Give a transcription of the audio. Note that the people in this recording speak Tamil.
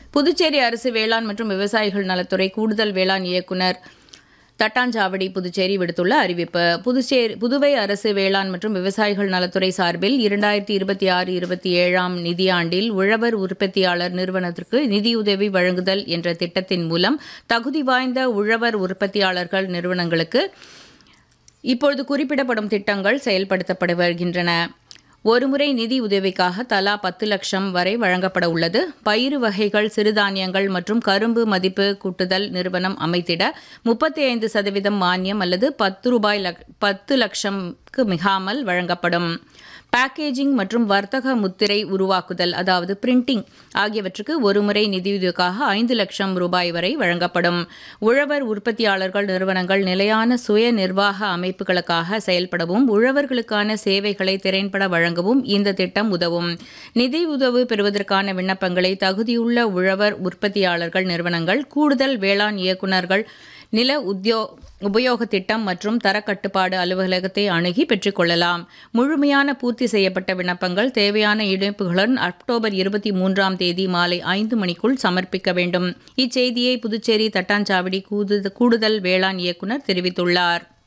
புதுச்சேரி அரசு வேளாண் மற்றும் விவசாயிகள் நலத்துறை கூடுதல் வேளாண் இயக்குனர் தட்டாஞ்சாவடி புதுச்சேரி விடுத்துள்ள அறிவிப்பு புதுச்சேரி புதுவை அரசு வேளாண் மற்றும் விவசாயிகள் நலத்துறை சார்பில் இரண்டாயிரத்தி இருபத்தி ஆறு இருபத்தி ஏழாம் நிதியாண்டில் உழவர் உற்பத்தியாளர் நிறுவனத்திற்கு நிதியுதவி வழங்குதல் என்ற திட்டத்தின் மூலம் தகுதி வாய்ந்த உழவர் உற்பத்தியாளர்கள் நிறுவனங்களுக்கு இப்பொழுது குறிப்பிடப்படும் திட்டங்கள் செயல்படுத்தப்பட்டு வருகின்றன ஒருமுறை நிதி உதவிக்காக தலா பத்து லட்சம் வரை வழங்கப்பட உள்ளது பயிறு வகைகள் சிறுதானியங்கள் மற்றும் கரும்பு மதிப்பு கூட்டுதல் நிறுவனம் அமைத்திட முப்பத்தி ஐந்து சதவீதம் மானியம் அல்லது பத்து ரூபாய் லக்- பத்து லட்சம்க்கு மிகாமல் வழங்கப்படும் பேக்கேஜிங் மற்றும் வர்த்தக முத்திரை உருவாக்குதல் அதாவது பிரிண்டிங் ஆகியவற்றுக்கு ஒருமுறை நிதியுதவிக்காக ஐந்து லட்சம் ரூபாய் வரை வழங்கப்படும் உழவர் உற்பத்தியாளர்கள் நிறுவனங்கள் நிலையான சுய நிர்வாக அமைப்புகளுக்காக செயல்படவும் உழவர்களுக்கான சேவைகளை திறன்பட வழங்கவும் இந்த திட்டம் உதவும் நிதி உதவி பெறுவதற்கான விண்ணப்பங்களை தகுதியுள்ள உழவர் உற்பத்தியாளர்கள் நிறுவனங்கள் கூடுதல் வேளாண் இயக்குநர்கள் நில உத்தியோ உபயோக திட்டம் மற்றும் தரக்கட்டுப்பாடு அலுவலகத்தை அணுகி பெற்றுக்கொள்ளலாம் முழுமையான பூர்த்தி செய்யப்பட்ட விண்ணப்பங்கள் தேவையான இணைப்புகளுடன் அக்டோபர் இருபத்தி மூன்றாம் தேதி மாலை ஐந்து மணிக்குள் சமர்ப்பிக்க வேண்டும் இச்செய்தியை புதுச்சேரி தட்டாஞ்சாவடி கூது- கூடுதல் வேளாண் இயக்குனர் தெரிவித்துள்ளார்